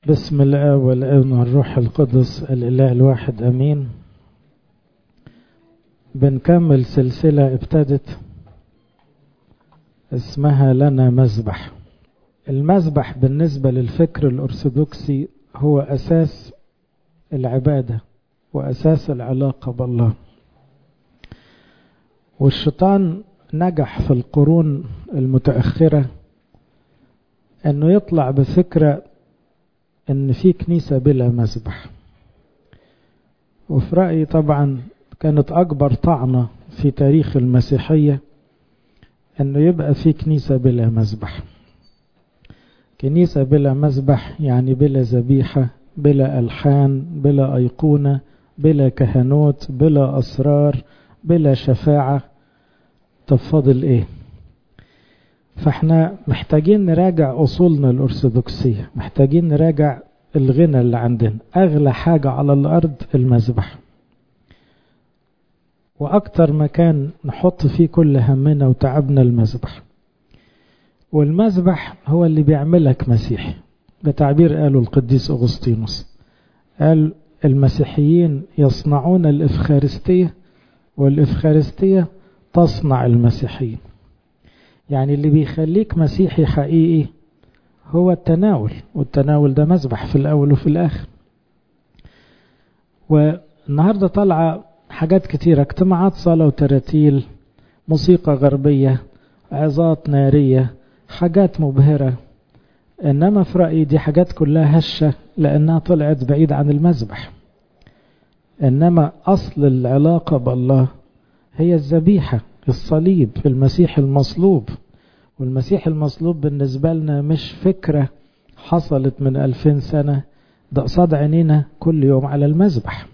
بسم الله والابن والروح القدس الاله الواحد امين بنكمل سلسلة ابتدت اسمها لنا مذبح المذبح بالنسبة للفكر الأرثوذكسي هو أساس العبادة وأساس العلاقة بالله والشيطان نجح في القرون المتأخرة أنه يطلع بفكرة أن في كنيسة بلا مذبح وفي رأيي طبعا كانت أكبر طعنة في تاريخ المسيحية أنه يبقى في كنيسة بلا مذبح كنيسة بلا مذبح يعني بلا ذبيحة بلا ألحان بلا أيقونة بلا كهنوت بلا أسرار بلا شفاعة طب فاضل إيه فاحنا محتاجين نراجع أصولنا الأرثوذكسية محتاجين نراجع الغنى اللي عندنا أغلى حاجة على الأرض المذبح وأكتر مكان نحط فيه كل همنا وتعبنا المذبح والمذبح هو اللي بيعملك مسيحي بتعبير قاله القديس أغسطينوس قال المسيحيين يصنعون الإفخارستية والإفخارستية تصنع المسيحيين يعني اللي بيخليك مسيحي حقيقي هو التناول والتناول ده مذبح في الأول وفي الآخر والنهاردة طالعة حاجات كتيرة اجتماعات صلاة وتراتيل موسيقى غربية عظات نارية حاجات مبهرة إنما في رأيي دي حاجات كلها هشة لأنها طلعت بعيد عن المذبح إنما أصل العلاقة بالله هي الذبيحة الصليب المسيح المصلوب والمسيح المصلوب بالنسبة لنا مش فكرة حصلت من ألفين سنة ده قصاد عينينا كل يوم على المذبح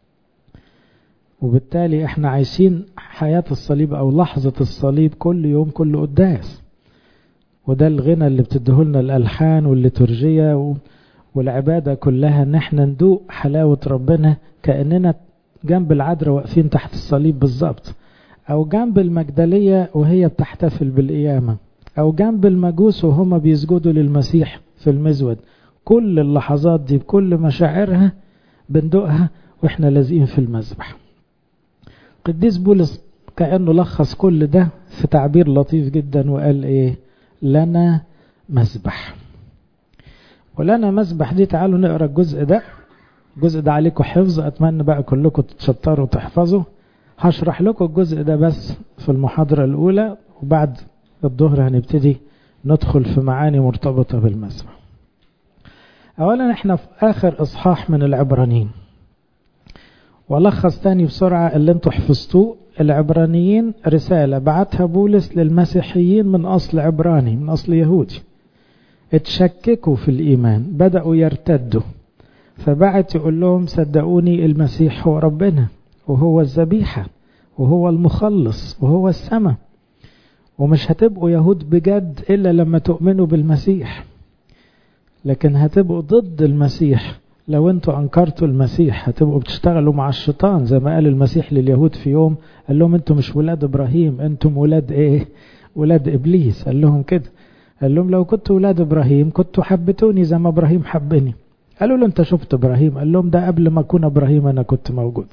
وبالتالي احنا عايشين حياة الصليب او لحظة الصليب كل يوم كل قداس وده الغنى اللي بتديهولنا الالحان والليتورجية والعبادة كلها ان احنا ندوق حلاوة ربنا كأننا جنب العذراء واقفين تحت الصليب بالظبط او جنب المجدلية وهي بتحتفل بالقيامة او جنب المجوس وهما بيسجدوا للمسيح في المزود كل اللحظات دي بكل مشاعرها بندوقها واحنا لازقين في المذبح قديس بولس كأنه لخص كل ده في تعبير لطيف جدا وقال ايه لنا مذبح ولنا مذبح دي تعالوا نقرا الجزء ده الجزء ده عليكم حفظ اتمنى بقى كلكم تتشطروا وتحفظوا هشرح لكم الجزء ده بس في المحاضرة الأولى وبعد الظهر هنبتدي ندخل في معاني مرتبطة بالمذبح أولا احنا في آخر إصحاح من العبرانيين ولخص تاني بسرعة اللي انتوا حفظتوه العبرانيين رسالة بعتها بولس للمسيحيين من أصل عبراني من أصل يهودي اتشككوا في الإيمان بدأوا يرتدوا فبعت يقول لهم صدقوني المسيح هو ربنا وهو الذبيحة وهو المخلص وهو السماء ومش هتبقوا يهود بجد إلا لما تؤمنوا بالمسيح لكن هتبقوا ضد المسيح لو انتوا انكرتوا المسيح هتبقوا بتشتغلوا مع الشيطان زي ما قال المسيح لليهود في يوم قال لهم انتوا مش ولاد ابراهيم انتم ولاد ايه ولاد ابليس قال لهم كده قال لهم لو كنتوا ولاد ابراهيم كنتوا حبتوني زي ما ابراهيم حبني قالوا له انت شفت ابراهيم قال لهم ده قبل ما اكون ابراهيم انا كنت موجود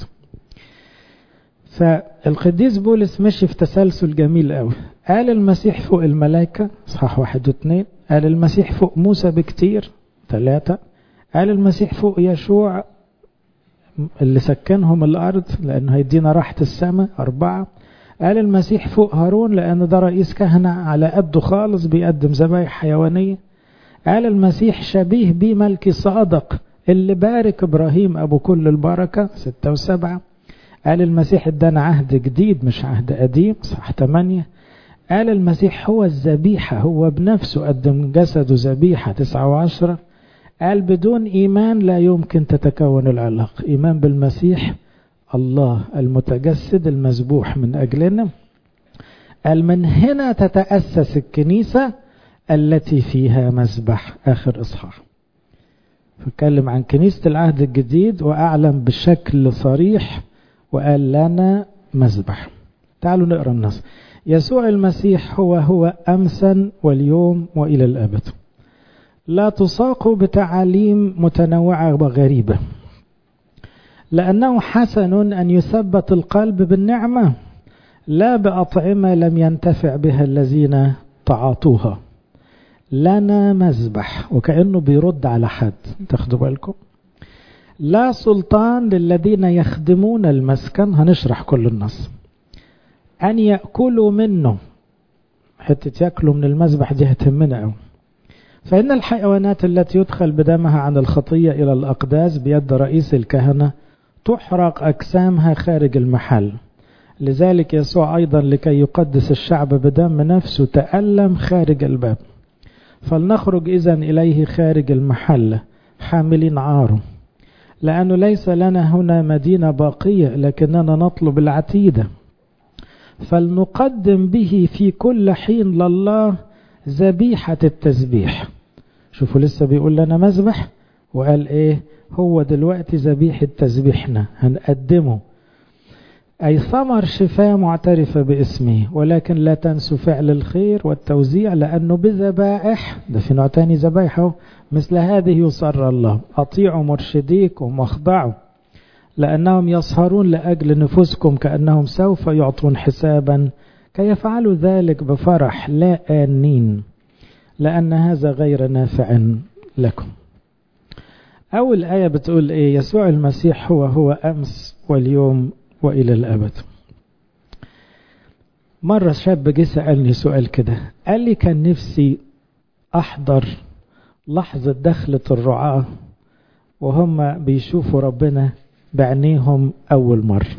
فالقديس بولس مشي في تسلسل جميل قوي قال المسيح فوق الملائكة صحاح واحد واثنين قال المسيح فوق موسى بكتير ثلاثة قال المسيح فوق يشوع اللي سكنهم الأرض لأنه هيدينا راحة السماء أربعة قال المسيح فوق هارون لأن ده رئيس كهنة على قده خالص بيقدم ذبايح حيوانية قال المسيح شبيه بيه ملكي صادق اللي بارك إبراهيم أبو كل البركة ستة وسبعة قال المسيح ادانا عهد جديد مش عهد قديم صح 8 قال المسيح هو الذبيحة هو بنفسه قدم جسده ذبيحة 9 و10 قال بدون إيمان لا يمكن تتكون العلاقة إيمان بالمسيح الله المتجسد المذبوح من أجلنا قال من هنا تتأسس الكنيسة التي فيها مذبح آخر إصحاح فكلم عن كنيسة العهد الجديد وأعلم بشكل صريح وقال لنا مذبح تعالوا نقرا النص يسوع المسيح هو هو امسا واليوم والى الابد لا تساقوا بتعاليم متنوعة وغريبة لأنه حسن أن يثبت القلب بالنعمة لا بأطعمة لم ينتفع بها الذين تعاطوها لنا مذبح وكأنه بيرد على حد تاخدوا بالكم لا سلطان للذين يخدمون المسكن هنشرح كل النص أن يأكلوا منه حتة يأكلوا من المذبح دي هتهمنا أوي فإن الحيوانات التي يدخل بدمها عن الخطية إلى الأقداس بيد رئيس الكهنة تحرق أجسامها خارج المحل لذلك يسوع أيضا لكي يقدس الشعب بدم نفسه تألم خارج الباب فلنخرج إذا إليه خارج المحل حاملين عاره لأنه ليس لنا هنا مدينة باقية لكننا نطلب العتيدة فلنقدم به في كل حين لله ذبيحة التسبيح شوفوا لسه بيقول لنا مذبح وقال ايه هو دلوقتي ذبيحة تسبيحنا هنقدمه أي ثمر شفاء معترفة باسمه ولكن لا تنسوا فعل الخير والتوزيع لأنه بذبائح ده في نوع تاني ذبائح مثل هذه يصر الله أطيعوا مرشديكم واخضعوا لأنهم يسهرون لأجل نفوسكم كأنهم سوف يعطون حسابا كي يفعلوا ذلك بفرح لا آنين لأن هذا غير نافع لكم أول آية بتقول إيه يسوع المسيح هو هو أمس واليوم وإلى الأبد مرة شاب جه سألني سؤال كده قال لي كان نفسي أحضر لحظة دخلة الرعاة وهم بيشوفوا ربنا بعينيهم أول مرة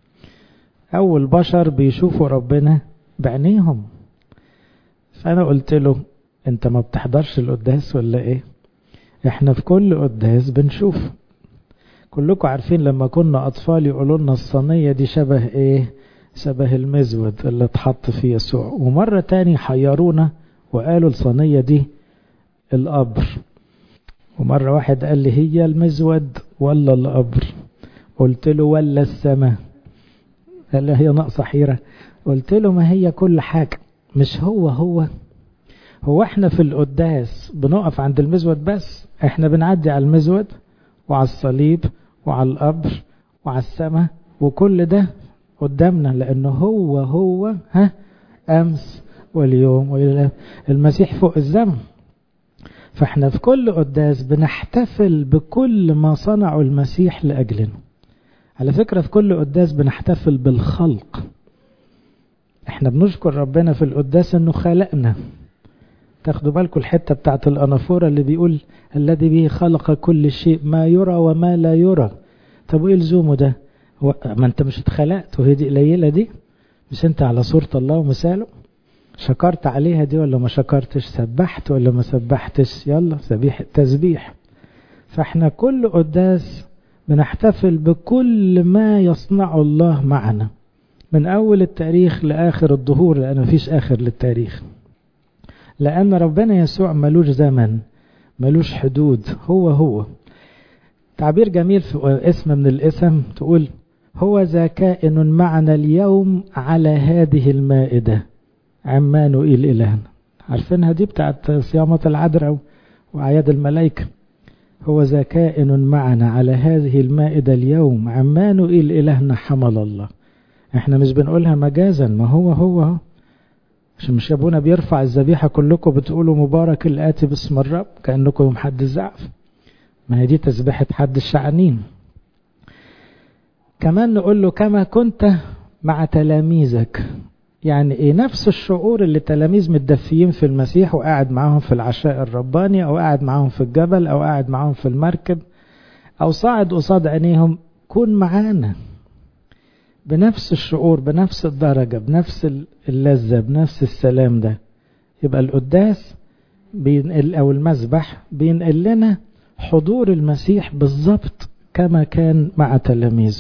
أول بشر بيشوفوا ربنا بعينيهم فأنا قلت له أنت ما بتحضرش القداس ولا إيه إحنا في كل قداس بنشوف كلكم عارفين لما كنا أطفال يقولوا لنا الصينية دي شبه إيه شبه المزود اللي اتحط فيه يسوع ومرة تاني حيرونا وقالوا الصينية دي القبر ومرة واحد قال لي هي المزود ولا القبر قلت له ولا السماء قال لي هي ناقصة حيرة قلت له ما هي كل حاجة مش هو هو هو احنا في القداس بنقف عند المزود بس احنا بنعدي على المزود وعلى الصليب وعلى القبر وعلى السماء وكل ده قدامنا لانه هو هو ها امس واليوم والى المسيح فوق الزمن فاحنا في كل قداس بنحتفل بكل ما صنعه المسيح لاجلنا على فكره في كل قداس بنحتفل بالخلق احنا بنشكر ربنا في القداس انه خلقنا تاخدوا بالكم الحته بتاعت الانافوره اللي بيقول الذي به خلق كل شيء ما يرى وما لا يرى طب وايه لزومه ده هو ما انت مش اتخلقت وهي دي قليله دي مش انت على صوره الله ومثاله شكرت عليها دي ولا ما شكرتش سبحت ولا ما سبحتش يلا سبيح تسبيح فاحنا كل قداس بنحتفل بكل ما يصنعه الله معنا من اول التاريخ لاخر الظهور لان مفيش اخر للتاريخ لأن ربنا يسوع ملوش زمن ملوش حدود هو هو تعبير جميل في اسم من الاسم تقول هو ذا كائن معنا اليوم على هذه المائدة عمانوئيل إلهنا عارفينها دي بتاعت صيامة العذراء وأعياد الملائكة هو ذا كائن معنا على هذه المائدة اليوم عمانوئيل إلهنا حمل الله احنا مش بنقولها مجازا ما هو هو, هو. عشان مش ابونا بيرفع الذبيحة كلكم بتقولوا مبارك الآتي باسم الرب كأنكم يوم حد الزعف ما هي دي تسبيحة حد الشعنين كمان نقول له كما كنت مع تلاميذك يعني ايه نفس الشعور اللي تلاميذ متدفيين في المسيح وقاعد معاهم في العشاء الرباني او قاعد معاهم في الجبل او قاعد معاهم في المركب او صاعد قصاد عينيهم كن معانا بنفس الشعور بنفس الدرجة بنفس اللذة بنفس السلام ده يبقى القداس بينقل أو المذبح بينقل لنا حضور المسيح بالضبط كما كان مع تلاميذه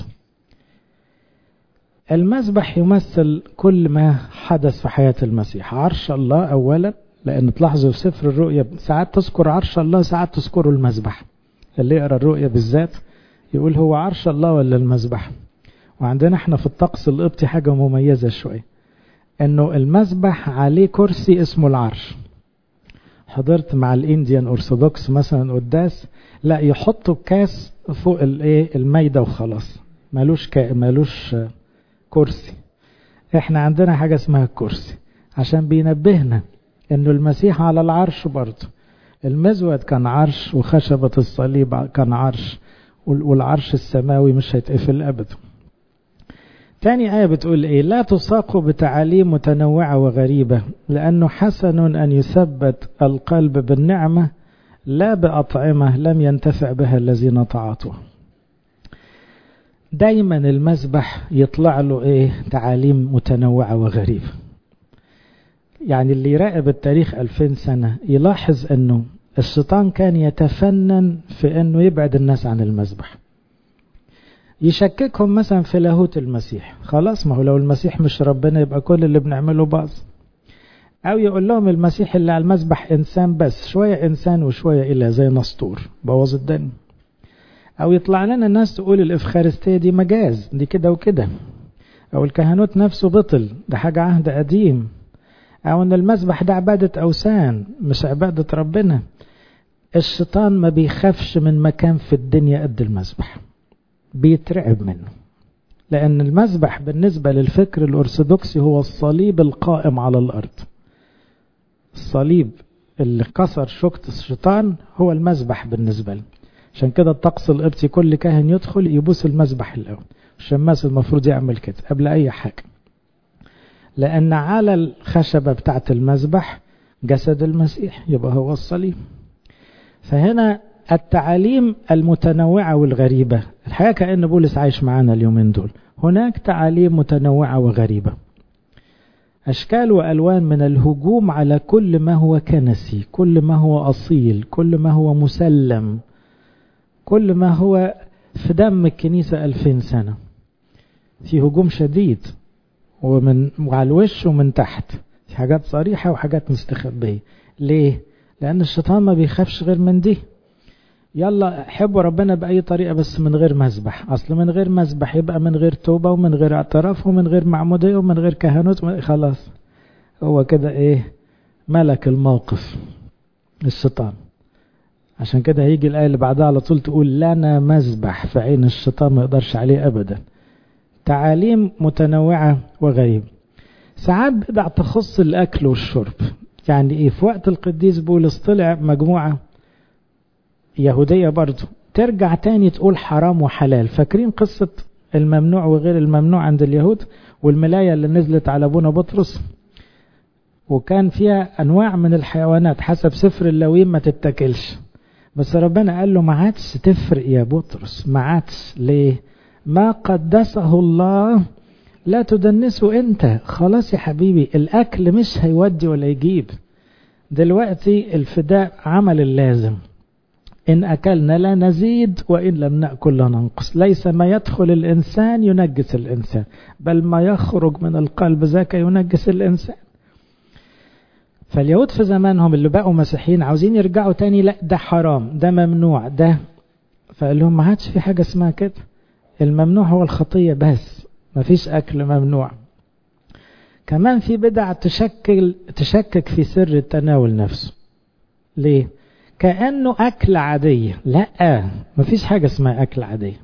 المذبح يمثل كل ما حدث في حياة المسيح عرش الله أولا لأن تلاحظوا في سفر الرؤيا ساعات تذكر عرش الله ساعات تذكروا المذبح اللي يقرأ الرؤيا بالذات يقول هو عرش الله ولا المذبح وعندنا احنا في الطقس القبطي حاجة مميزة شوية انه المذبح عليه كرسي اسمه العرش حضرت مع الانديان ارثوذكس مثلا قداس لا يحطوا كاس فوق الايه المايده وخلاص مالوش كا مالوش كرسي احنا عندنا حاجه اسمها الكرسي عشان بينبهنا انه المسيح على العرش برضه المزود كان عرش وخشبة الصليب كان عرش والعرش السماوي مش هيتقفل ابدا تاني آية بتقول إيه لا تساقوا بتعاليم متنوعة وغريبة لأنه حسن أن يثبت القلب بالنعمة لا بأطعمة لم ينتفع بها الذين تعاطوا دايما المسبح يطلع له إيه تعاليم متنوعة وغريبة يعني اللي يراقب التاريخ ألفين سنة يلاحظ أنه الشيطان كان يتفنن في أنه يبعد الناس عن المسبح يشككهم مثلا في لاهوت المسيح خلاص ما هو لو المسيح مش ربنا يبقى كل اللي بنعمله باظ او يقول لهم المسيح اللي على المسبح انسان بس شوية انسان وشوية اله زي نسطور بوظ الدنيا او يطلع لنا الناس تقول الافخارستية دي مجاز دي كده وكده او الكهنوت نفسه بطل ده حاجة عهد قديم او ان المسبح ده عبادة اوثان مش عبادة ربنا الشيطان ما بيخافش من مكان في الدنيا قد المسبح بيترعب منه لأن المذبح بالنسبة للفكر الأرثوذكسي هو الصليب القائم على الأرض الصليب اللي كسر شوكة الشيطان هو المذبح بالنسبة له عشان كده الطقس القبطي كل كاهن يدخل يبوس المذبح الأول الشماس المفروض يعمل كده قبل أي حاجة لأن على الخشبة بتاعة المذبح جسد المسيح يبقى هو الصليب فهنا التعاليم المتنوعة والغريبة الحقيقة كأن بولس عايش معانا اليومين دول هناك تعاليم متنوعة وغريبة أشكال وألوان من الهجوم على كل ما هو كنسي كل ما هو أصيل كل ما هو مسلم كل ما هو في دم الكنيسة ألفين سنة في هجوم شديد ومن وعلى الوش ومن تحت في حاجات صريحة وحاجات مستخبية ليه؟ لأن الشيطان ما بيخافش غير من دي يلا حبوا ربنا بأي طريقة بس من غير مذبح أصل من غير مذبح يبقى من غير توبة ومن غير اعتراف ومن غير معمودية ومن غير كهنوت خلاص هو كده إيه ملك الموقف الشيطان عشان كده هيجي الآية اللي بعدها على طول تقول لنا مذبح في عين الشيطان ما يقدرش عليه أبدا تعاليم متنوعة وغريبة ساعات بدع تخص الأكل والشرب يعني إيه في وقت القديس بولس طلع مجموعة يهودية برضو ترجع تاني تقول حرام وحلال فاكرين قصة الممنوع وغير الممنوع عند اليهود والملاية اللي نزلت على ابونا بطرس وكان فيها انواع من الحيوانات حسب سفر اللويم ما تتاكلش بس ربنا قال له ما عادش تفرق يا بطرس ما عادش ليه ما قدسه الله لا تدنسه انت خلاص يا حبيبي الاكل مش هيودي ولا يجيب دلوقتي الفداء عمل اللازم إن أكلنا لا نزيد وإن لم نأكل لا ننقص ليس ما يدخل الإنسان ينجس الإنسان بل ما يخرج من القلب ذاك ينجس الإنسان فاليهود في زمانهم اللي بقوا مسيحيين عاوزين يرجعوا تاني لا ده حرام ده ممنوع ده فقال لهم ما عادش في حاجة اسمها كده الممنوع هو الخطية بس ما فيش أكل ممنوع كمان في بدع تشكل تشكك في سر التناول نفسه ليه كأنه أكل عادية لا مفيش حاجة اسمها أكل عادية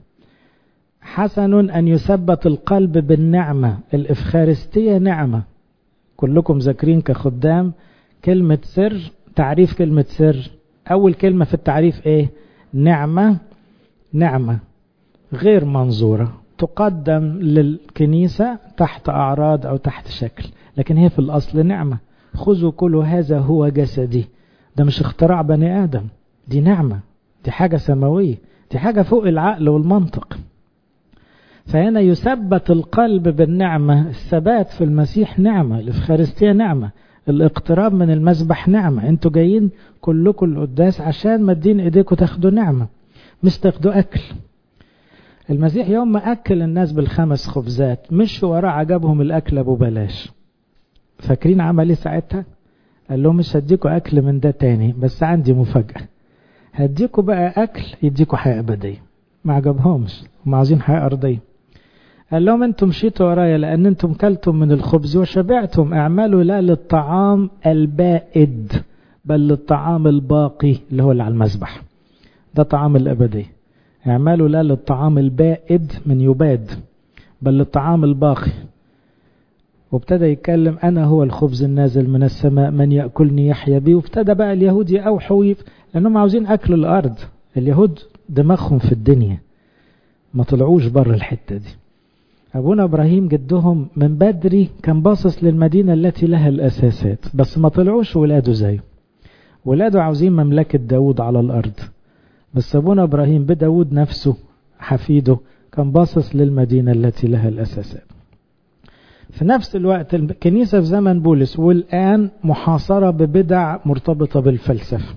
حسن أن يثبت القلب بالنعمة الإفخارستية نعمة كلكم ذاكرين كخدام كلمة سر تعريف كلمة سر أول كلمة في التعريف إيه نعمة نعمة غير منظورة تقدم للكنيسة تحت أعراض أو تحت شكل لكن هي في الأصل نعمة خذوا كل هذا هو جسدي ده مش اختراع بني آدم دي نعمة دي حاجة سماوية دي حاجة فوق العقل والمنطق فهنا يثبت القلب بالنعمة الثبات في المسيح نعمة الإفخارستية نعمة الاقتراب من المسبح نعمة انتوا جايين كلكم القداس عشان مدين ايديكم تاخدوا نعمة مش تاخدوا أكل المسيح يوم ما أكل الناس بالخمس خبزات مش وراه عجبهم الأكل أبو بلاش فاكرين عمل ايه ساعتها قال لهم مش هديكوا أكل من ده تاني بس عندي مفاجأة هديكوا بقى أكل يديكوا حياة أبدية ما عجبهمش هم عاوزين حياة أرضية قال لهم انتم مشيتوا ورايا لأن انتم كلتم من الخبز وشبعتم اعملوا لا للطعام البائد بل للطعام الباقي اللي هو اللي على المذبح ده طعام الأبدية اعملوا لا للطعام البائد من يباد بل للطعام الباقي وابتدى يتكلم أنا هو الخبز النازل من السماء من يأكلني يحيى بي وابتدى بقى اليهود يأوحوا لأنهم عاوزين أكل الأرض اليهود دماغهم في الدنيا ما طلعوش بره الحتة دي أبونا إبراهيم جدهم من بدري كان باصص للمدينة التي لها الأساسات بس ما طلعوش ولاده زيه ولاده عاوزين مملكة داود على الأرض بس أبونا إبراهيم بداود نفسه حفيده كان باصص للمدينة التي لها الأساسات في نفس الوقت الكنيسة في زمن بولس والآن محاصرة ببدع مرتبطة بالفلسفة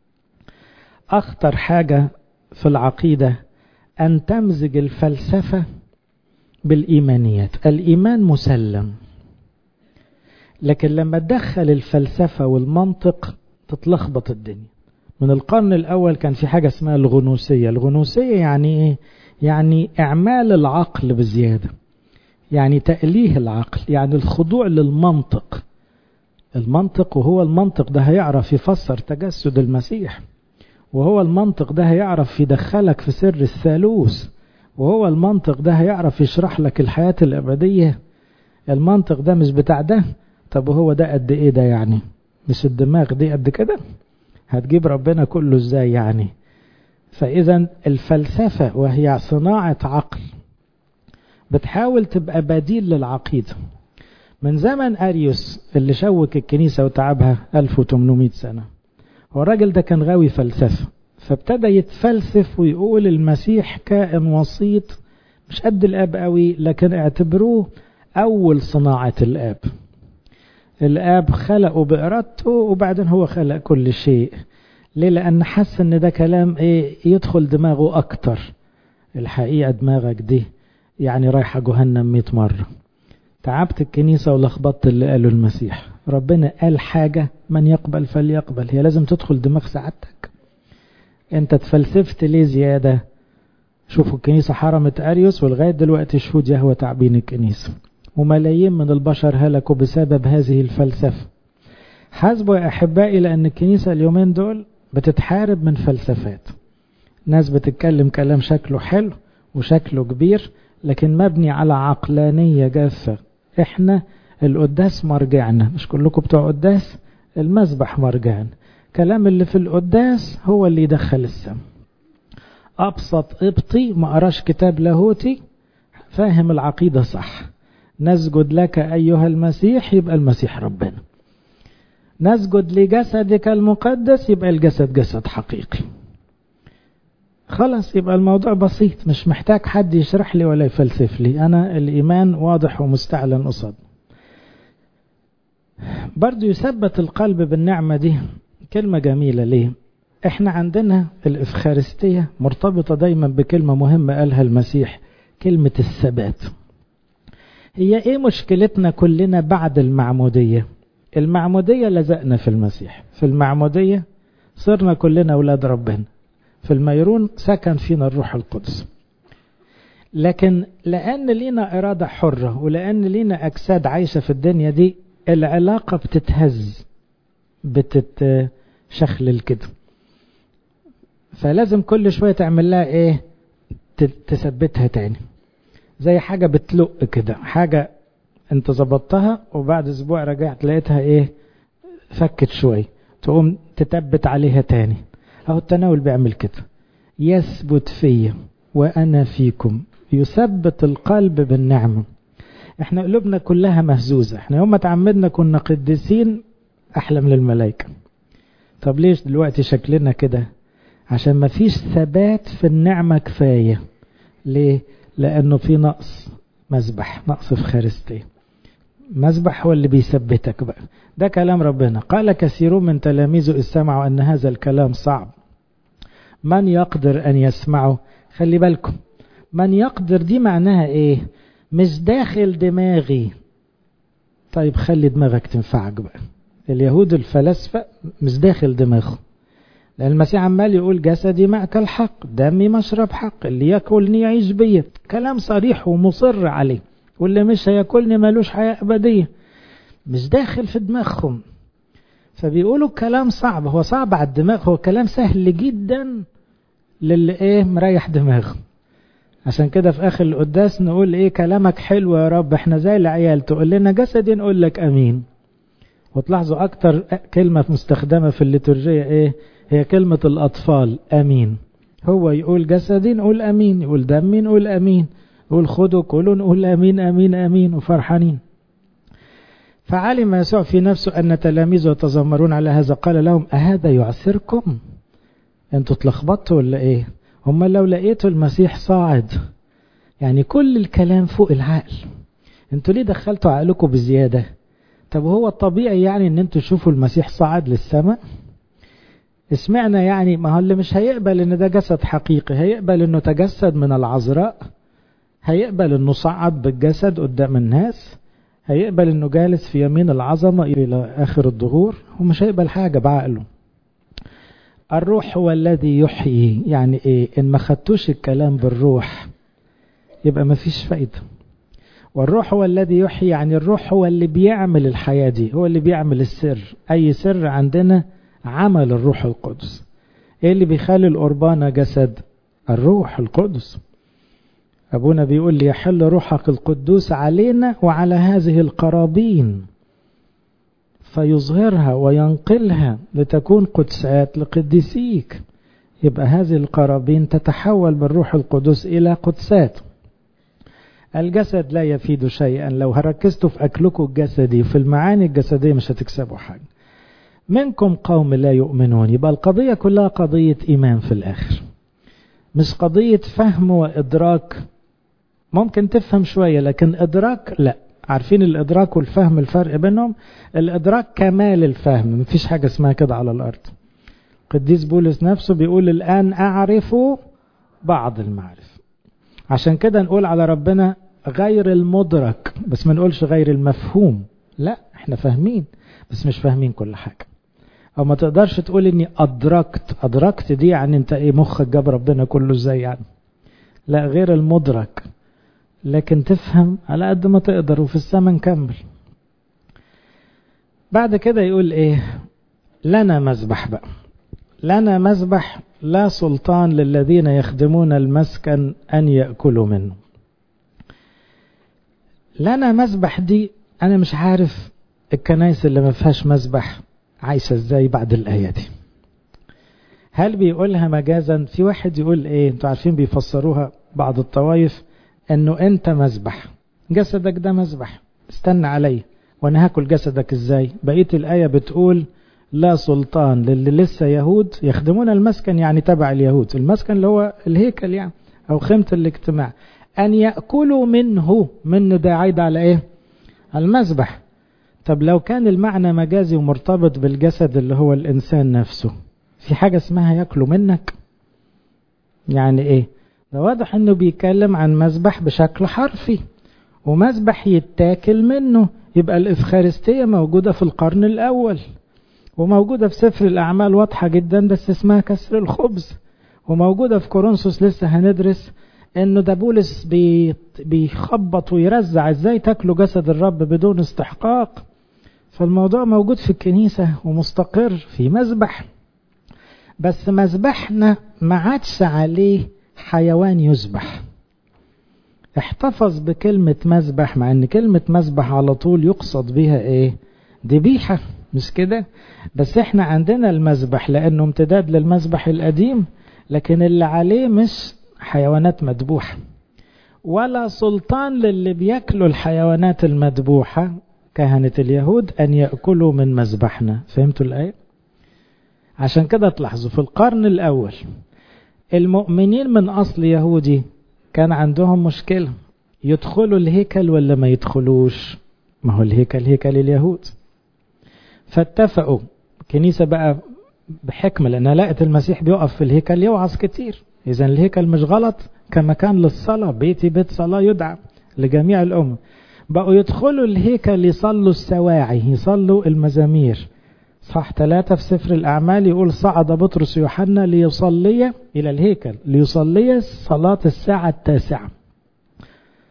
أخطر حاجة في العقيدة أن تمزج الفلسفة بالإيمانيات الإيمان مسلم لكن لما تدخل الفلسفة والمنطق تتلخبط الدنيا من القرن الأول كان في حاجة اسمها الغنوسية الغنوسية يعني إيه؟ يعني إعمال العقل بزيادة يعني تأليه العقل يعني الخضوع للمنطق المنطق وهو المنطق ده هيعرف يفسر تجسد المسيح وهو المنطق ده هيعرف يدخلك في سر الثالوث وهو المنطق ده هيعرف يشرح لك الحياة الأبدية المنطق ده مش بتاع ده طب وهو ده قد ايه ده يعني مش الدماغ دي قد كده هتجيب ربنا كله ازاي يعني فإذا الفلسفة وهي صناعة عقل بتحاول تبقى بديل للعقيدة من زمن أريوس اللي شوك الكنيسة وتعبها 1800 سنة هو الراجل ده كان غاوي فلسفة فابتدى يتفلسف ويقول المسيح كائن وسيط مش قد الآب قوي لكن اعتبروه أول صناعة الآب الآب خلقه بإرادته وبعدين هو خلق كل شيء ليه لأن حس إن ده كلام إيه يدخل دماغه أكتر الحقيقة دماغك دي يعني رايحة جهنم 100 مرة تعبت الكنيسة ولخبطت اللي قاله المسيح ربنا قال حاجة من يقبل فليقبل هي لازم تدخل دماغ سعادتك انت تفلسفت ليه زيادة شوفوا الكنيسة حرمت أريوس ولغاية دلوقتي شهود يهوى تعبين الكنيسة وملايين من البشر هلكوا بسبب هذه الفلسفة حاسبوا يا أحبائي لأن الكنيسة اليومين دول بتتحارب من فلسفات ناس بتتكلم كلام شكله حلو وشكله كبير لكن مبني على عقلانية جافة احنا القداس مرجعنا مش كلكم بتوع قداس المسبح مرجعنا كلام اللي في القداس هو اللي يدخل السم أبسط قبطي ما قراش كتاب لاهوتي فاهم العقيدة صح نسجد لك أيها المسيح يبقى المسيح ربنا نسجد لجسدك المقدس يبقى الجسد جسد حقيقي خلاص يبقى الموضوع بسيط مش محتاج حد يشرح لي ولا يفلسف لي أنا الإيمان واضح ومستعلن قصاد برضو يثبت القلب بالنعمة دي كلمة جميلة ليه احنا عندنا الإفخارستية مرتبطة دايما بكلمة مهمة قالها المسيح كلمة الثبات هي ايه مشكلتنا كلنا بعد المعمودية المعمودية لزقنا في المسيح في المعمودية صرنا كلنا أولاد ربنا في الميرون سكن فينا الروح القدس لكن لأن لينا إرادة حرة ولأن لينا أجساد عايشة في الدنيا دي العلاقة بتتهز بتتشخلل كده فلازم كل شوية تعمل لها ايه تثبتها تاني زي حاجة بتلق كده حاجة انت ظبطتها وبعد اسبوع رجعت لقيتها ايه فكت شوية تقوم تثبت عليها تاني اهو التناول بيعمل كده يثبت فيا وانا فيكم يثبت القلب بالنعمة احنا قلوبنا كلها مهزوزة احنا يوم ما تعمدنا كنا قديسين احلى من الملائكة طب ليش دلوقتي شكلنا كده عشان ما فيش ثبات في النعمة كفاية ليه لانه في نقص مذبح نقص في خارستيه مذبح هو اللي بيثبتك بقى ده كلام ربنا قال كثيرون من تلاميذه إذ سمعوا أن هذا الكلام صعب من يقدر أن يسمعه خلي بالكم من يقدر دي معناها إيه مش داخل دماغي طيب خلي دماغك تنفعك بقى اليهود الفلاسفة مش داخل دماغه لأن المسيح عمال يقول جسدي مأكل حق دمي مشرب حق اللي ياكلني يعيش بيا كلام صريح ومصر عليه واللي مش هياكلني ملوش حياة أبدية مش داخل في دماغهم فبيقولوا كلام صعب هو صعب على الدماغ هو كلام سهل جدا للي ايه مريح دماغه عشان كده في اخر القداس نقول ايه كلامك حلو يا رب احنا زي العيال تقول لنا جسدي نقول لك امين وتلاحظوا اكتر كلمة مستخدمة في الليتورجية ايه هي كلمة الاطفال امين هو يقول جسدي نقول امين يقول دمي نقول امين يقول خدوا كلوا نقول امين امين امين وفرحانين فعلم يسوع في نفسه ان تلاميذه يتذمرون على هذا قال لهم اهذا يعسركم انتوا اتلخبطتوا ولا ايه هم لو لقيتوا المسيح صاعد يعني كل الكلام فوق العقل انتوا ليه دخلتوا عقلكم بزياده طب هو الطبيعي يعني ان انتوا تشوفوا المسيح صعد للسماء اسمعنا يعني ما هو اللي مش هيقبل ان ده جسد حقيقي هيقبل انه تجسد من العذراء هيقبل انه صعد بالجسد قدام الناس هيقبل انه جالس في يمين العظمة الى اخر الظهور ومش هيقبل حاجة بعقله الروح هو الذي يحيي يعني ايه ان ما خدتوش الكلام بالروح يبقى ما فيش فايدة والروح هو الذي يحيي يعني الروح هو اللي بيعمل الحياة دي هو اللي بيعمل السر اي سر عندنا عمل الروح القدس ايه اللي بيخلي القربانة جسد الروح القدس ابونا بيقول لي يحل روحك القدوس علينا وعلى هذه القرابين فيظهرها وينقلها لتكون قدسات لقديسيك يبقى هذه القرابين تتحول بالروح القدس إلى قدسات الجسد لا يفيد شيئا لو ركزتوا في أكلكم الجسدي وفي المعاني الجسدية مش هتكسبوا حاجة منكم قوم لا يؤمنون يبقى القضية كلها قضية إيمان في الآخر مش قضية فهم وإدراك ممكن تفهم شوية لكن إدراك لا عارفين الإدراك والفهم الفرق بينهم الإدراك كمال الفهم مفيش حاجة اسمها كده على الأرض قديس بولس نفسه بيقول الآن أعرف بعض المعرفة عشان كده نقول على ربنا غير المدرك بس ما نقولش غير المفهوم لا احنا فاهمين بس مش فاهمين كل حاجة او ما تقدرش تقول اني ادركت ادركت دي يعني انت ايه مخك جاب ربنا كله ازاي يعني لا غير المدرك لكن تفهم على قد ما تقدر وفي السماء نكمل بعد كده يقول ايه لنا مذبح بقى لنا مذبح لا سلطان للذين يخدمون المسكن ان ياكلوا منه لنا مذبح دي انا مش عارف الكنايس اللي ما فيهاش مذبح عايشه ازاي بعد الايه دي هل بيقولها مجازا في واحد يقول ايه انتوا عارفين بيفسروها بعض الطوائف انه انت مذبح جسدك ده مذبح استنى علي وانا هاكل جسدك ازاي بقيه الايه بتقول لا سلطان للي لسه يهود يخدمون المسكن يعني تبع اليهود المسكن اللي هو الهيكل يعني او خيمه الاجتماع ان ياكلوا منه منه ده عايد على ايه المذبح طب لو كان المعنى مجازي ومرتبط بالجسد اللي هو الانسان نفسه في حاجه اسمها ياكلوا منك يعني ايه ده واضح انه بيتكلم عن مذبح بشكل حرفي ومذبح يتاكل منه يبقى الافخارستيه موجوده في القرن الاول وموجوده في سفر الاعمال واضحه جدا بس اسمها كسر الخبز وموجوده في كورنثوس لسه هندرس انه ده بولس بي بيخبط ويرزع ازاي تاكلوا جسد الرب بدون استحقاق فالموضوع موجود في الكنيسه ومستقر في مذبح بس مذبحنا ما عادش عليه حيوان يذبح احتفظ بكلمة مذبح مع ان كلمة مذبح على طول يقصد بها ايه ذبيحة مش كده بس احنا عندنا المذبح لانه امتداد للمذبح القديم لكن اللي عليه مش حيوانات مذبوحة ولا سلطان للي بياكلوا الحيوانات المذبوحة كهنة اليهود ان يأكلوا من مذبحنا فهمتوا الآية عشان كده تلاحظوا في القرن الأول المؤمنين من أصل يهودي كان عندهم مشكلة يدخلوا الهيكل ولا ما يدخلوش ما هو الهيكل هيكل اليهود فاتفقوا كنيسة بقى بحكمة لأنها لقت المسيح بيقف في الهيكل يوعظ كتير إذا الهيكل مش غلط كمكان للصلاة بيتي بيت صلاة يدعى لجميع الأمم بقوا يدخلوا الهيكل يصلوا السواعي يصلوا المزامير صح ثلاثة في سفر الأعمال يقول صعد بطرس يوحنا ليصلي إلى الهيكل ليصلي صلاة الساعة التاسعة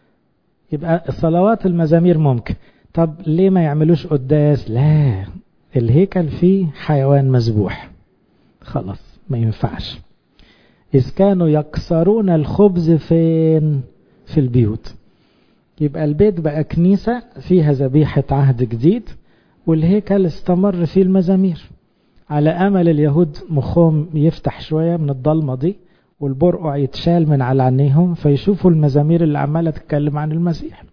يبقى الصلوات المزامير ممكن طب ليه ما يعملوش قداس لا الهيكل فيه حيوان مذبوح خلاص ما ينفعش إذ كانوا يكسرون الخبز فين في البيوت يبقى البيت بقى كنيسة فيها ذبيحة عهد جديد والهيكل استمر فيه المزامير على أمل اليهود مخهم يفتح شوية من الضلمة دي والبرقع يتشال من على عينيهم فيشوفوا المزامير اللي عمالة تتكلم عن المسيح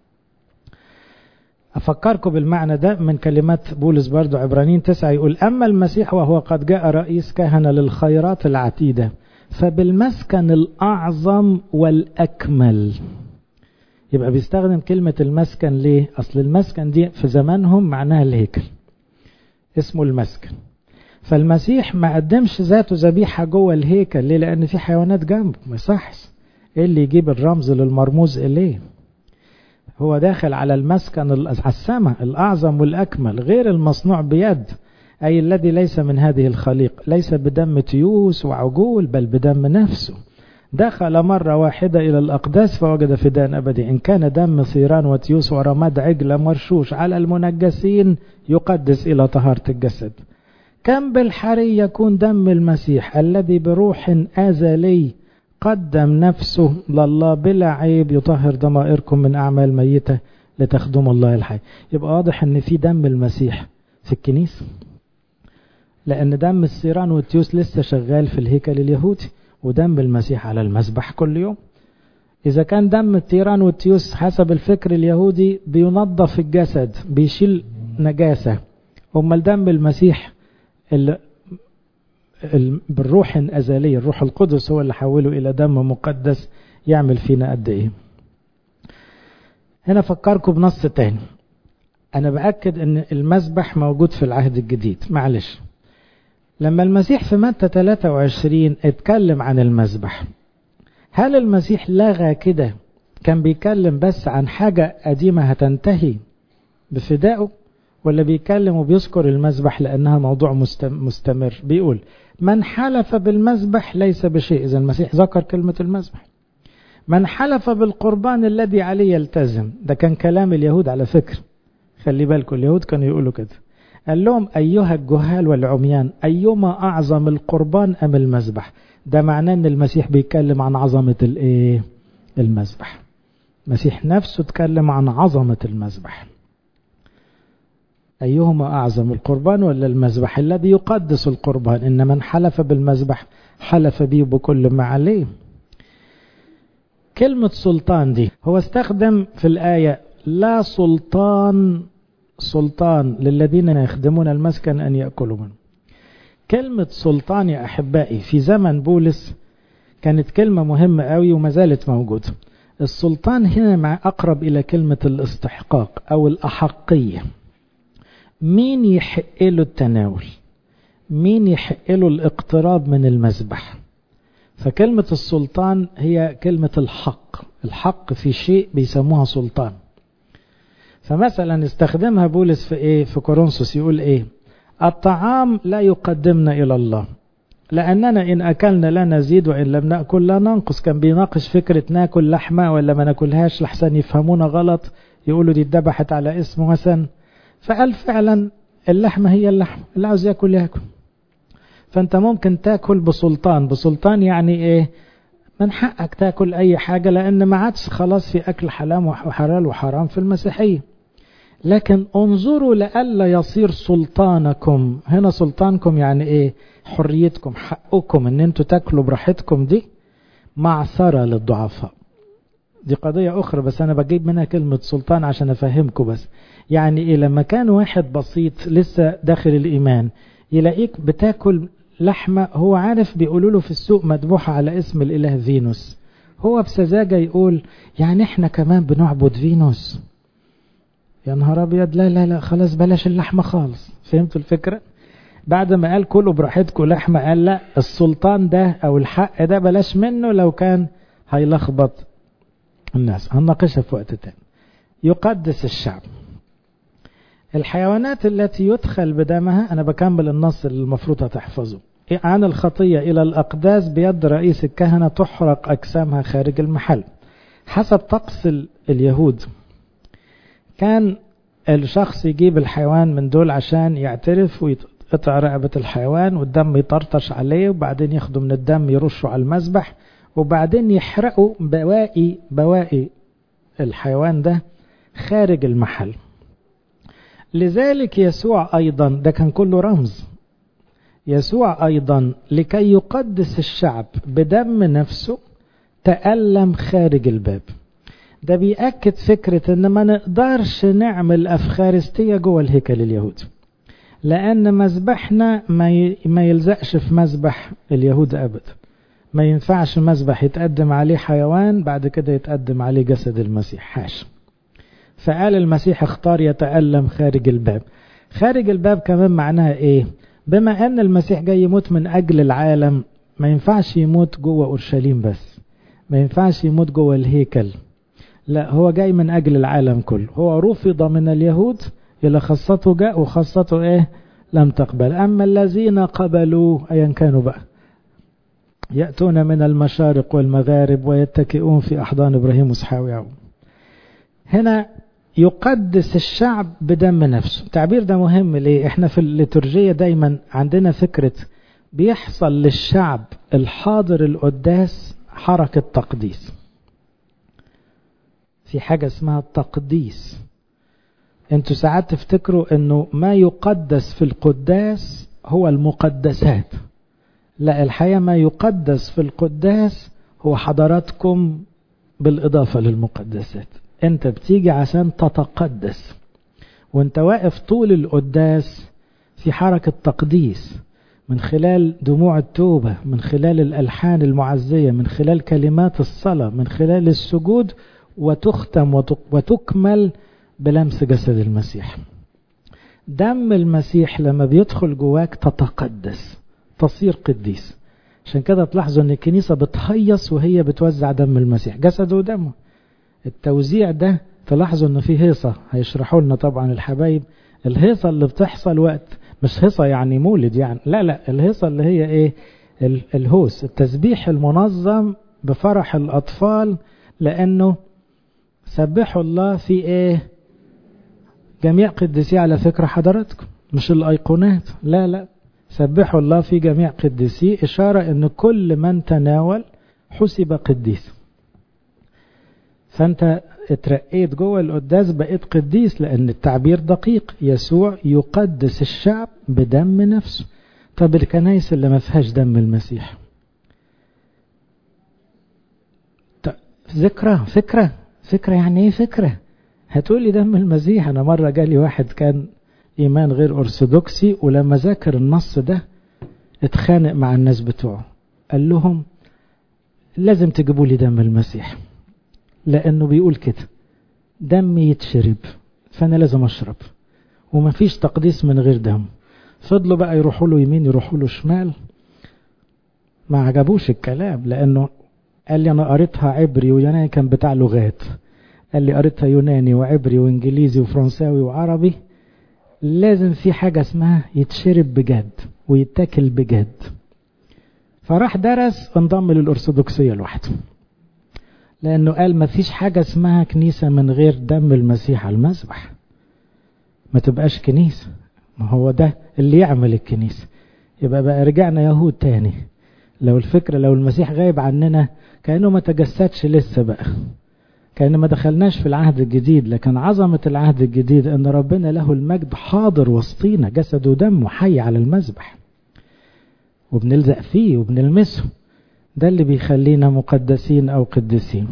أفكركم بالمعنى ده من كلمات بولس برضو عبرانيين تسعة يقول أما المسيح وهو قد جاء رئيس كهنة للخيرات العتيدة فبالمسكن الأعظم والأكمل يبقى بيستخدم كلمة المسكن ليه أصل المسكن دي في زمانهم معناها الهيكل اسمه المسكن فالمسيح ما قدمش ذاته ذبيحة جوه الهيكل ليه لأن في حيوانات جنبه ما يصحش ايه اللي يجيب الرمز للمرموز إليه هو داخل على المسكن على السماء الأعظم والأكمل غير المصنوع بيد أي الذي ليس من هذه الخليق ليس بدم تيوس وعجول بل بدم نفسه دخل مرة واحدة إلى الأقداس فوجد فداء أبدي إن كان دم ثيران وتيوس ورماد عجل مرشوش على المنجسين يقدس إلى طهارة الجسد كم بالحري يكون دم المسيح الذي بروح أزلي قدم نفسه لله بلا عيب يطهر ضمائركم من أعمال ميتة لتخدموا الله الحي يبقى واضح أن في دم المسيح في الكنيسة لأن دم السيران والتيوس لسه شغال في الهيكل اليهودي ودم المسيح على المسبح كل يوم إذا كان دم التيران والتيوس حسب الفكر اليهودي بينظف الجسد بيشيل نجاسة أمال دم المسيح اللي بالروح أزلية الروح القدس هو اللي حوله إلى دم مقدس يعمل فينا قد إيه هنا فكركم بنص تاني أنا بأكد أن المسبح موجود في العهد الجديد معلش لما المسيح في متى 23 اتكلم عن المسبح هل المسيح لغى كده كان بيتكلم بس عن حاجة قديمة هتنتهي بفدائه ولا بيتكلم وبيذكر المسبح لأنها موضوع مستمر بيقول من حلف بالمسبح ليس بشيء إذا المسيح ذكر كلمة المسبح من حلف بالقربان الذي عليه يلتزم ده كان كلام اليهود على فكرة خلي بالكم اليهود كانوا يقولوا كده قال لهم أيها الجهال والعميان أيما أعظم القربان أم المذبح ده معناه أن المسيح بيتكلم عن عظمة الإيه المذبح المسيح نفسه اتكلم عن عظمة المذبح أيهما أعظم القربان ولا المذبح الذي يقدس القربان إن من حلف بالمذبح حلف به بكل ما عليه كلمة سلطان دي هو استخدم في الآية لا سلطان سلطان للذين يخدمون المسكن أن يأكلوا منه كلمة سلطان يا أحبائي في زمن بولس كانت كلمة مهمة قوي وما زالت موجودة السلطان هنا مع أقرب إلى كلمة الاستحقاق أو الأحقية مين يحق له التناول مين يحق له الاقتراب من المذبح فكلمة السلطان هي كلمة الحق الحق في شيء بيسموها سلطان فمثلا استخدمها بولس في ايه في كورنثوس يقول ايه الطعام لا يقدمنا الى الله لاننا ان اكلنا لا نزيد وان لم ناكل لا ننقص كان بيناقش فكره ناكل لحمه ولا ما ناكلهاش لحسن يفهمونا غلط يقولوا دي اتذبحت على اسم مثلا فقال فعلا اللحمه هي اللحمه اللي عاوز ياكل ياكل فانت ممكن تاكل بسلطان بسلطان يعني ايه من حقك تاكل اي حاجه لان ما عادش خلاص في اكل حلال وحلال وحرام في المسيحيه لكن انظروا لئلا يصير سلطانكم هنا سلطانكم يعني ايه حريتكم حقكم ان انتوا تاكلوا براحتكم دي معثرة للضعفاء دي قضية أخرى بس أنا بجيب منها كلمة سلطان عشان أفهمكم بس يعني إيه لما كان واحد بسيط لسه داخل الإيمان يلاقيك بتاكل لحمة هو عارف بيقولوا له في السوق مذبوحة على اسم الإله فينوس هو بسذاجة يقول يعني احنا كمان بنعبد فينوس يا نهار ابيض لا لا لا خلاص بلاش اللحمه خالص فهمتوا الفكره بعد ما قال كلوا براحتكم لحمه قال لا السلطان ده او الحق ده بلاش منه لو كان هيلخبط الناس هنناقشها في وقت تاني يقدس الشعب الحيوانات التي يدخل بدمها انا بكمل النص اللي المفروض هتحفظه عن الخطيه الى الاقداس بيد رئيس الكهنه تحرق اجسامها خارج المحل حسب طقس اليهود كان الشخص يجيب الحيوان من دول عشان يعترف ويقطع رقبة الحيوان والدم يطرطش عليه وبعدين ياخدوا من الدم يرشوا على المذبح وبعدين يحرقوا بواقي بواقي الحيوان ده خارج المحل لذلك يسوع أيضا ده كان كله رمز يسوع أيضا لكي يقدس الشعب بدم نفسه تألم خارج الباب ده بيأكد فكرة ان ما نقدرش نعمل أفخارستية جوه الهيكل اليهودي لأن مذبحنا ما يلزقش في مذبح اليهود أبدا ما ينفعش مذبح يتقدم عليه حيوان بعد كده يتقدم عليه جسد المسيح حاش فقال المسيح اختار يتألم خارج الباب خارج الباب كمان معناها ايه بما ان المسيح جاي يموت من اجل العالم ما ينفعش يموت جوه اورشليم بس ما ينفعش يموت جوه الهيكل لا هو جاي من اجل العالم كله هو رفض من اليهود الى خاصته جاء وخاصته ايه لم تقبل اما الذين قبلوا ايا كانوا بقى يأتون من المشارق والمغارب ويتكئون في أحضان إبراهيم وإسحاق ويعقوب هنا يقدس الشعب بدم نفسه التعبير ده مهم ليه احنا في الليتورجية دايما عندنا فكرة بيحصل للشعب الحاضر القداس حركة تقديس في حاجة اسمها التقديس انتوا ساعات تفتكروا انه ما يقدس في القداس هو المقدسات لا الحقيقة ما يقدس في القداس هو حضراتكم بالإضافة للمقدسات انت بتيجي عشان تتقدس وانت واقف طول القداس في حركة تقديس من خلال دموع التوبة من خلال الألحان المعزية من خلال كلمات الصلاة من خلال السجود وتختم وتكمل بلمس جسد المسيح دم المسيح لما بيدخل جواك تتقدس تصير قديس عشان كده تلاحظوا ان الكنيسة بتهيص وهي بتوزع دم المسيح جسده ودمه التوزيع ده تلاحظوا ان في هيصة هيشرحوا لنا طبعا الحبايب الهيصة اللي بتحصل وقت مش هيصة يعني مولد يعني لا لا الهيصة اللي هي ايه الهوس التسبيح المنظم بفرح الاطفال لانه سبحوا الله في ايه جميع قديسيه على فكرة حضراتكم مش الايقونات لا لا سبحوا الله في جميع قديسيه إشارة أن كل من تناول حسب قديس فأنت اترقيت جوه القداس بقيت قديس لأن التعبير دقيق يسوع يقدس الشعب بدم نفسه طب الكنايس اللي ما فيهاش دم المسيح ذكرى فكرة فكرة يعني ايه فكرة هتقولي دم المسيح انا مرة جالي واحد كان إيمان غير أرثوذكسي ولما ذاكر النص ده اتخانق مع الناس بتوعه قال لهم لازم تجيبوا لي دم المسيح لأنه بيقول كده دم يتشرب فأنا لازم أشرب ومفيش تقديس من غير دم فضلوا بقى يروحوا له يمين يروحوا له شمال ما عجبوش الكلام لأنه قال لي أنا قريتها عبري ويوناني كان بتاع لغات قال لي قريتها يوناني وعبري وإنجليزي وفرنساوي وعربي لازم في حاجة اسمها يتشرب بجد ويتاكل بجد فراح درس وانضم للأرثوذكسية لوحده لأنه قال ما فيش حاجة اسمها كنيسة من غير دم المسيح على المذبح ما تبقاش كنيسة ما هو ده اللي يعمل الكنيسة يبقى بقى رجعنا يهود تاني لو الفكرة لو المسيح غايب عننا كأنه ما تجسدش لسه بقى كأن ما دخلناش في العهد الجديد لكن عظمة العهد الجديد أن ربنا له المجد حاضر وسطينا جسد ودم حي على المذبح وبنلزق فيه وبنلمسه ده اللي بيخلينا مقدسين أو قديسين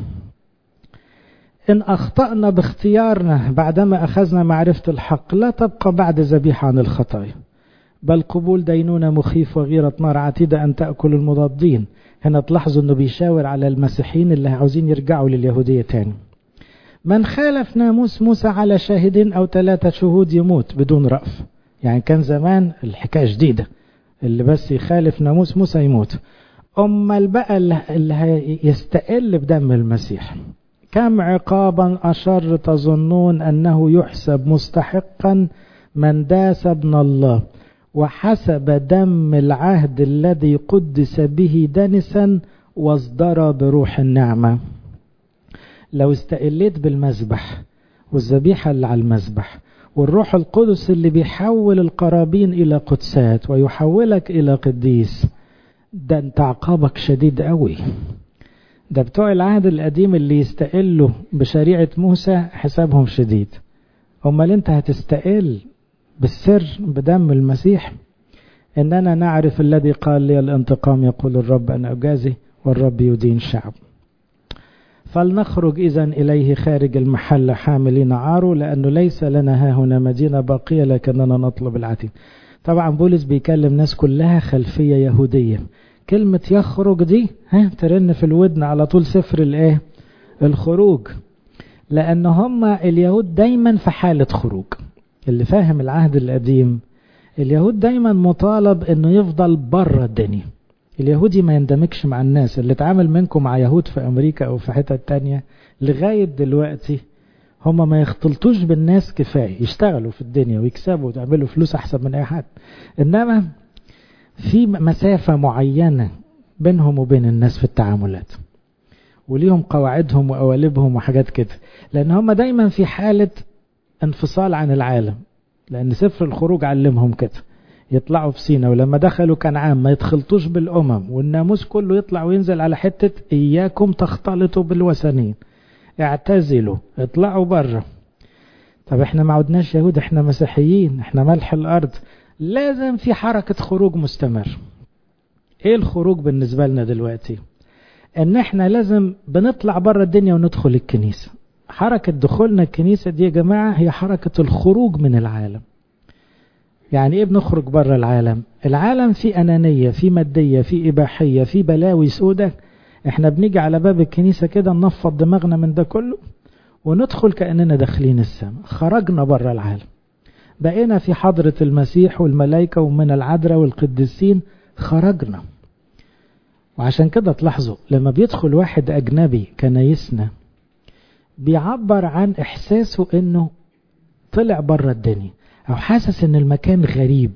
إن أخطأنا باختيارنا بعدما أخذنا معرفة الحق لا تبقى بعد ذبيحة عن الخطايا بل قبول دينونة مخيف وغيرة نار عتيدة أن تأكل المضادين هنا تلاحظوا أنه بيشاور على المسيحيين اللي عاوزين يرجعوا لليهودية تاني من خالف ناموس موسى على شاهدين أو ثلاثة شهود يموت بدون رأف يعني كان زمان الحكاية جديدة اللي بس يخالف ناموس موسى يموت أما بقى اللي يستقل بدم المسيح كم عقابا أشر تظنون أنه يحسب مستحقا من داس ابن الله وحسب دم العهد الذي قدس به دنسا واصدر بروح النعمة لو استقليت بالمذبح والذبيحة اللي على المذبح والروح القدس اللي بيحول القرابين إلى قدسات ويحولك إلى قديس ده انت عقابك شديد قوي ده بتوع العهد القديم اللي يستقلوا بشريعة موسى حسابهم شديد امال انت هتستقل بالسر بدم المسيح اننا نعرف الذي قال لي الانتقام يقول الرب انا اجازي والرب يدين شعب فلنخرج إذا إليه خارج المحل حاملين عاره لأنه ليس لنا ها هنا مدينة باقية لكننا نطلب العتيد طبعا بولس بيكلم ناس كلها خلفية يهودية كلمة يخرج دي ها ترن في الودن على طول سفر الايه الخروج لأن هم اليهود دايما في حالة خروج اللي فاهم العهد القديم اليهود دايما مطالب انه يفضل بره الدنيا اليهودي ما يندمجش مع الناس اللي اتعامل منكم مع يهود في امريكا او في حتة تانية لغاية دلوقتي هما ما يختلطوش بالناس كفاية يشتغلوا في الدنيا ويكسبوا ويعملوا فلوس احسن من اي حد انما في مسافة معينة بينهم وبين الناس في التعاملات وليهم قواعدهم وقوالبهم وحاجات كده لان هم دايما في حالة انفصال عن العالم لان سفر الخروج علمهم كده يطلعوا في سينا ولما دخلوا كنعان ما يتخلطوش بالامم والناموس كله يطلع وينزل على حتة اياكم تختلطوا بالوثنين اعتزلوا اطلعوا بره طب احنا ما عدناش يهود احنا مسيحيين احنا ملح الارض لازم في حركة خروج مستمر ايه الخروج بالنسبة لنا دلوقتي ان احنا لازم بنطلع بره الدنيا وندخل الكنيسة حركة دخولنا الكنيسة دي يا جماعة هي حركة الخروج من العالم يعني ايه بنخرج بره العالم العالم فيه انانية فيه مادية فيه اباحية فيه بلاوي سودة احنا بنيجي على باب الكنيسة كده ننفض دماغنا من ده كله وندخل كأننا داخلين السماء خرجنا بره العالم بقينا في حضرة المسيح والملائكة ومن العذراء والقديسين خرجنا وعشان كده تلاحظوا لما بيدخل واحد أجنبي كنايسنا بيعبر عن إحساسه إنه طلع بره الدنيا أو حاسس إن المكان غريب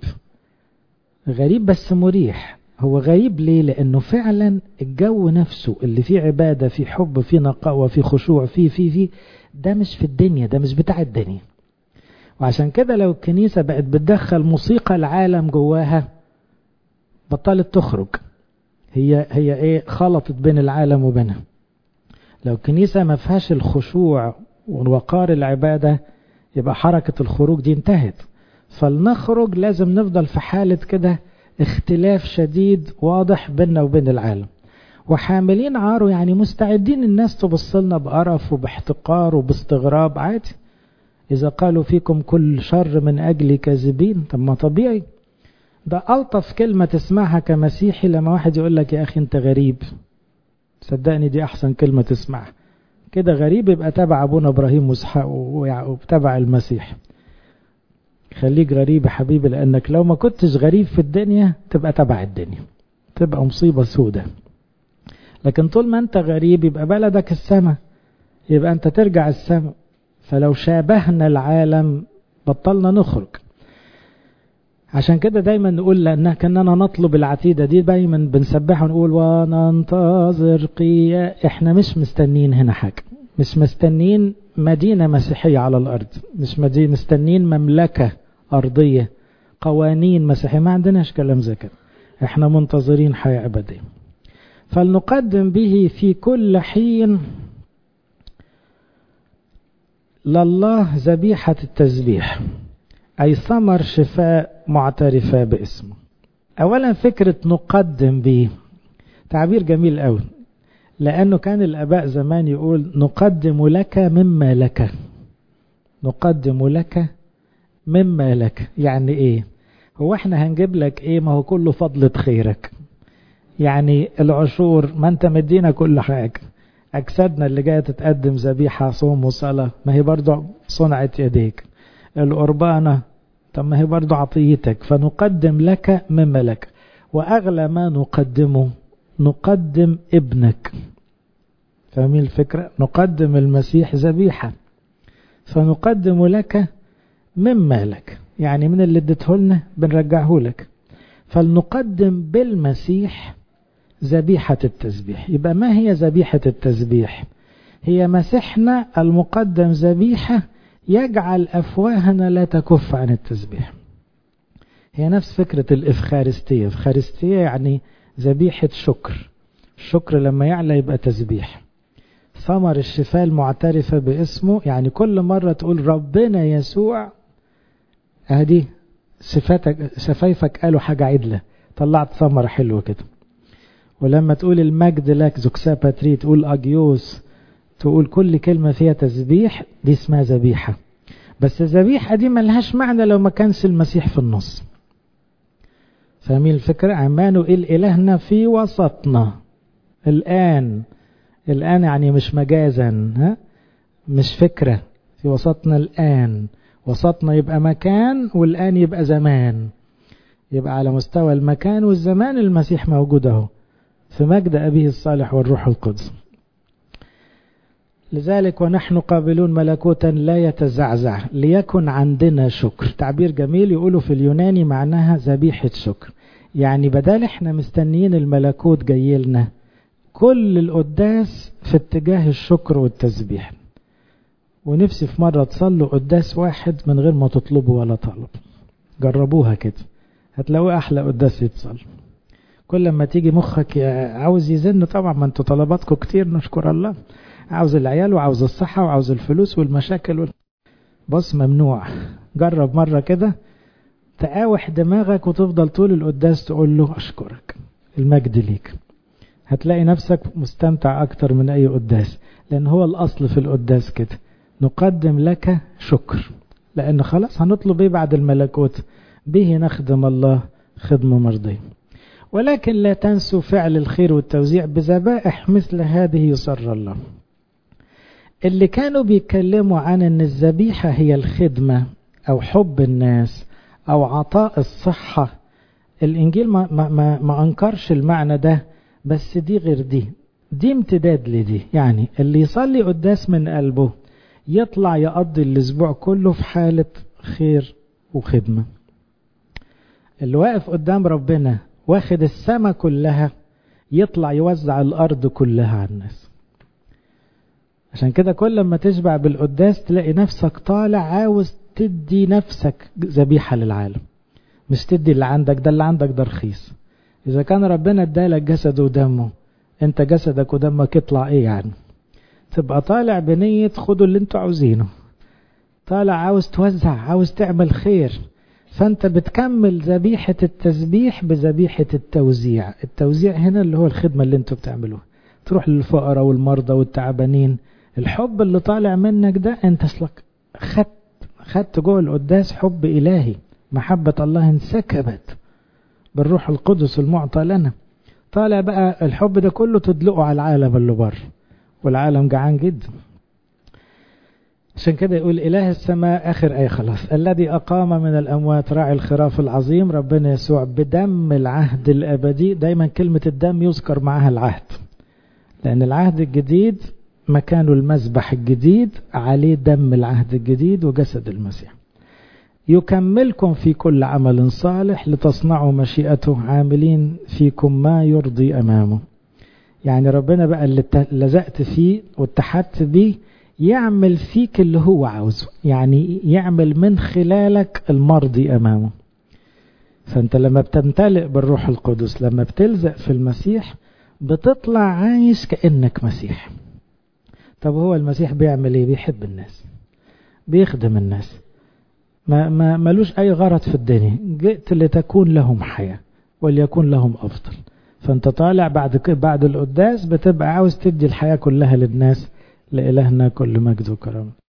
غريب بس مريح هو غريب ليه لأنه فعلا الجو نفسه اللي فيه عبادة فيه حب فيه نقاوة فيه خشوع فيه فيه فيه ده مش في الدنيا ده مش بتاع الدنيا وعشان كده لو الكنيسة بقت بتدخل موسيقى العالم جواها بطلت تخرج هي هي ايه خلطت بين العالم وبينها لو الكنيسة ما فيهاش الخشوع ووقار العبادة يبقى حركة الخروج دي انتهت فلنخرج لازم نفضل في حالة كده اختلاف شديد واضح بيننا وبين العالم وحاملين عاره يعني مستعدين الناس تبص لنا بقرف وباحتقار وباستغراب عادي إذا قالوا فيكم كل شر من أجل كاذبين طب ما طبيعي ده ألطف كلمة تسمعها كمسيحي لما واحد يقول لك يا أخي أنت غريب صدقني دي أحسن كلمة تسمعها كده غريب يبقى تبع أبونا إبراهيم وإسحاق ويعقوب تبع المسيح خليك غريب يا حبيبي لأنك لو ما كنتش غريب في الدنيا تبقى تبع الدنيا تبقى مصيبة سودة لكن طول ما أنت غريب يبقى بلدك السماء يبقى أنت ترجع السماء فلو شابهنا العالم بطلنا نخرج عشان كده دايما نقول لأنها كأننا نطلب العتيدة دي دايما بنسبحها ونقول وننتظر قيا احنا مش مستنين هنا حاجة مش مستنين مدينة مسيحية على الأرض مش مدينة مستنين مملكة أرضية قوانين مسيحية ما عندناش كلام زي كده احنا منتظرين حياة أبدية فلنقدم به في كل حين لله ذبيحة التسبيح أي ثمر شفاء معترفة باسمه أولا فكرة نقدم به تعبير جميل قوي لأنه كان الآباء زمان يقول نقدم لك مما لك نقدم لك مما لك يعني إيه هو احنا هنجيب لك إيه ما هو كله فضلة خيرك يعني العشور ما انت مدينا كل حاجة أجسادنا اللي جاية تتقدم ذبيحة صوم وصلاة ما هي برضو صنعة يديك القربانة طب ما هي برضو عطيتك فنقدم لك مما لك وأغلى ما نقدمه نقدم ابنك فاهمين الفكرة نقدم المسيح ذبيحة فنقدم لك مما لك يعني من اللي اديته لنا بنرجعه لك فلنقدم بالمسيح ذبيحة التسبيح يبقى ما هي ذبيحة التسبيح هي مسيحنا المقدم ذبيحة يجعل أفواهنا لا تكف عن التسبيح هي نفس فكرة الإفخارستية إفخارستية يعني ذبيحة شكر الشكر لما يعلى يبقى تسبيح ثمر الشفاء المعترفة باسمه يعني كل مرة تقول ربنا يسوع اهدي شفاتك شفايفك قالوا حاجة عدلة طلعت ثمرة حلوة كده ولما تقول المجد لك زوكسا باتري تقول أجيوس تقول كل كلمة فيها تسبيح دي اسمها ذبيحة بس الذبيحة دي ملهاش معنى لو ما كانش المسيح في النص فاهمين الفكرة عمانوئيل إلهنا في وسطنا الآن الآن يعني مش مجازا ها مش فكرة في وسطنا الآن وسطنا يبقى مكان والآن يبقى زمان يبقى على مستوى المكان والزمان المسيح موجود اهو في مجد أبيه الصالح والروح القدس لذلك ونحن قابلون ملكوتا لا يتزعزع ليكن عندنا شكر تعبير جميل يقولوا في اليوناني معناها ذبيحة شكر يعني بدل احنا مستنيين الملكوت جاي لنا كل القداس في اتجاه الشكر والتسبيح ونفسي في مرة تصلوا قداس واحد من غير ما تطلبوا ولا طلب جربوها كده هتلاقوا أحلى قداس يتصل كل ما تيجي مخك عاوز يزن طبعا ما انتوا طلباتكم كتير نشكر الله عاوز العيال وعاوز الصحة وعاوز الفلوس والمشاكل وال... بص ممنوع جرب مرة كده تقاوح دماغك وتفضل طول القداس تقول له أشكرك المجد ليك هتلاقي نفسك مستمتع أكتر من أي قداس لأن هو الأصل في القداس كده نقدم لك شكر لأن خلاص هنطلب إيه بعد الملكوت به نخدم الله خدمة مرضية ولكن لا تنسوا فعل الخير والتوزيع بذبائح مثل هذه يسر الله اللي كانوا بيتكلموا عن ان الذبيحة هي الخدمة او حب الناس او عطاء الصحة الانجيل ما, ما, ما, ما انكرش المعنى ده بس دي غير دي دي امتداد لدي يعني اللي يصلي قداس من قلبه يطلع يقضي الاسبوع كله في حالة خير وخدمة اللي واقف قدام ربنا واخد السماء كلها يطلع يوزع الارض كلها على الناس عشان كده كل ما تشبع بالقداس تلاقي نفسك طالع عاوز تدي نفسك ذبيحة للعالم مش تدي اللي عندك ده اللي عندك ده رخيص إذا كان ربنا ادالك جسده ودمه انت جسدك ودمك يطلع ايه يعني تبقى طالع بنية خدوا اللي انتوا عاوزينه طالع عاوز توزع عاوز تعمل خير فانت بتكمل ذبيحة التسبيح بذبيحة التوزيع التوزيع هنا اللي هو الخدمة اللي انتوا بتعملوها تروح للفقراء والمرضى والتعبانين الحب اللي طالع منك ده انت اصلك خدت خدت جوه القداس حب الهي محبة الله انسكبت بالروح القدس المعطى لنا طالع بقى الحب ده كله تدلقه على العالم اللي بره والعالم جعان جدا عشان كده يقول إله السماء آخر آية خلاص الذي أقام من الأموات راعي الخراف العظيم ربنا يسوع بدم العهد الأبدي دايما كلمة الدم يذكر معها العهد لأن العهد الجديد مكانه المذبح الجديد عليه دم العهد الجديد وجسد المسيح يكملكم في كل عمل صالح لتصنعوا مشيئته عاملين فيكم ما يرضي أمامه يعني ربنا بقى اللي لزقت فيه واتحدت بيه يعمل فيك اللي هو عاوزه يعني يعمل من خلالك المرضي أمامه فأنت لما بتمتلئ بالروح القدس لما بتلزق في المسيح بتطلع عايش كأنك مسيح طب هو المسيح بيعمل ايه بيحب الناس بيخدم الناس ما ما ملوش اي غرض في الدنيا جئت لتكون لهم حياة وليكون لهم افضل فانت طالع بعد بعد القداس بتبقى عاوز تدي الحياة كلها للناس لإلهنا كل مجد وكرامه